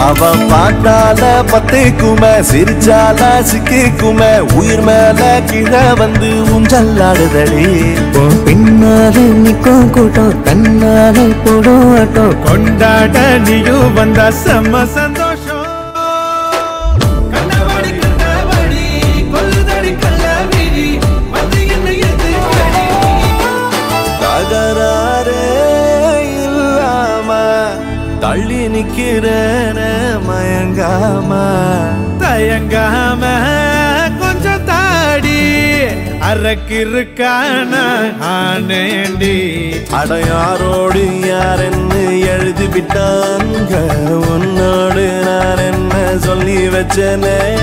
அவ பார்த்தால பத்துக்குமே சிரிச்சால சிக்கிக்குமே உயிர் மேல கீழே வந்து ஊஞ்சல்லாடுதடி உன் பின்னாலே நிக்கும் கூட்டம் தன்னாலே போடும் ஆட்டம் கொண்டாட நீயும் வந்தா செம்ம சந்தோஷம் கண்டபடி கண்டபடி கொல்லுதடி கள்ளவிழி வந்து என்னை எதிர்க்கடி தகராறே இல்லாம தள்ளி நிக்கிறேன மயங்காம தயங்காம கொஞ்சம் தாடி அரக்கிருக்கான ஆனேண்டி அடையாரோடு யார் என்ன எழுதி விட்டாங்க உன்னோடு நான் என்ன சொல்லி வச்சனே